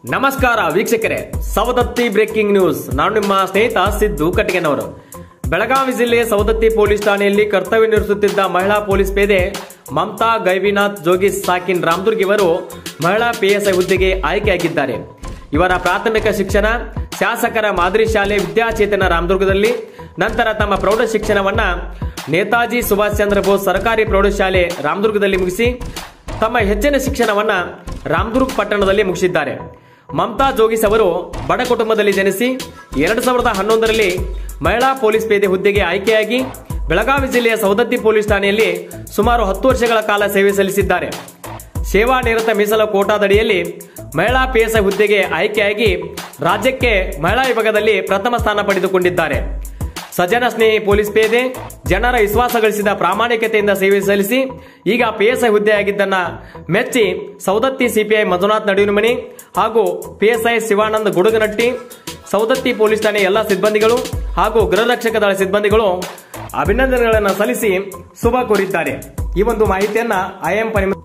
ನಮಸ್ಕಾರ ವೀಕ್ಷಕರೇ Savadatti breaking news ನಾನು ನಿಮ್ಮ ಸ್ನೇಹಿತ ಸಿದ್ದು ಕಟ್ಟಿಗೆನವರು ಬೆಳಗಾವಿ ಜಿಲ್ಲೆ ಸವದತ್ತಿ ಪೊಲೀಸ್ ಠಾಣೆಯಲ್ಲಿ ಕರ್ತವ್ಯ ನಿರ್ವಹಿಸುತ್ತಿದ್ದ ಮಹಿಳಾ ಪೊಲೀಸ್ ಪೇದೆ ಮಮತಾ ಗೈವಿನಾಥ್ ಜೋಗಿ ಸಾಕಿನ್ ರಾಮದುರ್ಗ್ ಇವರು ಮಹಿಳಾ ಪಿಎಸ್ಐ ಹುದ್ದೆಗೆ ಆಯ್ಕೆಯಾಗಿದ್ದಾರೆ ಇವರ ಪ್ರಾಥಮಿಕ ಶಿಕ್ಷಣ ಶಾಸಕರ ಮಾದರಿ ಶಾಲೆ ವಿದ್ಯಾಚೇತನ ರಾಮದುರ್ಗದಲ್ಲಿ ನಂತರ ತಮ್ಮ ಪ್ರೌಢ ಶಿಕ್ಷಣವನ್ನ ನೇತಾಜಿ ಸುಭಾಷ್ ಚಂದ್ರ ಬೋಸ್ ಸರ್ಕಾರಿ ಪ್ರೌಢಶಾಲೆ ರಾಮದುರ್ಗದಲ್ಲಿ ಮುಗಿಸಿ ತಮ್ಮ ಹೆಚ್ಚಿನ ಶಿಕ್ಷಣವನ್ನ ರಾಮದುರ್ಗ್ ಪಟ್ಟಣದಲ್ಲಿ ಮುಗಿಸಿದ್ದಾರೆ ಮಮತಾ ಜೋಗಿಸ್ ಅವರು ಬಡ ಕುಟುಂಬದಲ್ಲಿ ಜನಿಸಿ ಎರಡು ಸಾವಿರದ ಹನ್ನೊಂದರಲ್ಲಿ ಮಹಿಳಾ ಪೊಲೀಸ್ ಪೇದೆ ಹುದ್ದೆಗೆ ಆಯ್ಕೆಯಾಗಿ ಬೆಳಗಾವಿ ಜಿಲ್ಲೆಯ ಸವದತ್ತಿ ಪೊಲೀಸ್ ಠಾಣೆಯಲ್ಲಿ ಸುಮಾರು ಹತ್ತು ವರ್ಷಗಳ ಕಾಲ ಸೇವೆ ಸಲ್ಲಿಸಿದ್ದಾರೆ ಸೇವಾ ನಿರತ ಮೀಸಲು ಕೋಟಾದಡಿಯಲ್ಲಿ ಮಹಿಳಾ ಪಿಎಸ್ಐ ಹುದ್ದೆಗೆ ಆಯ್ಕೆಯಾಗಿ ರಾಜ್ಯಕ್ಕೆ ಮಹಿಳಾ ವಿಭಾಗದಲ್ಲಿ ಪ್ರಥಮ ಸ್ಥಾನ ಪಡೆದುಕೊಂಡಿದ್ದಾರೆ ಸಜ್ಜನ ಸ್ನೇಹಿ ಪೊಲೀಸ್ ಪೇದೆ ಜನರ ವಿಶ್ವಾಸ ಗಳಿಸಿದ ಪ್ರಾಮಾಣಿಕತೆಯಿಂದ ಸೇವೆ ಸಲ್ಲಿಸಿ ಈಗ ಪಿಎಸ್ಐ ಹುದ್ದೆಯಾಗಿದ್ದನ್ನ ಮೆಚ್ಚಿ ಸೌದತ್ತಿ ಸಿಪಿಐ ಮಂಜುನಾಥ್ ನಡುವಿನಮಣಿ ಹಾಗೂ ಪಿಎಸ್ಐ ಶಿವಾನಂದ್ ಗುಡುಗನಟ್ಟಿ ಸೌದತ್ತಿ ಪೊಲೀಸ್ ಠಾಣೆ ಎಲ್ಲ ಸಿಬ್ಬಂದಿಗಳು ಹಾಗೂ ಗೃಹರಕ್ಷಕ ದಳ ಸಿಬ್ಬಂದಿಗಳು ಅಭಿನಂದನೆಗಳನ್ನು ಸಲ್ಲಿಸಿ ಶುಭ ಕೋರಿದ್ದಾರೆ ಈ ಒಂದು ಮಾಹಿತಿಯನ್ನ ಐಎಂ ಪರಿ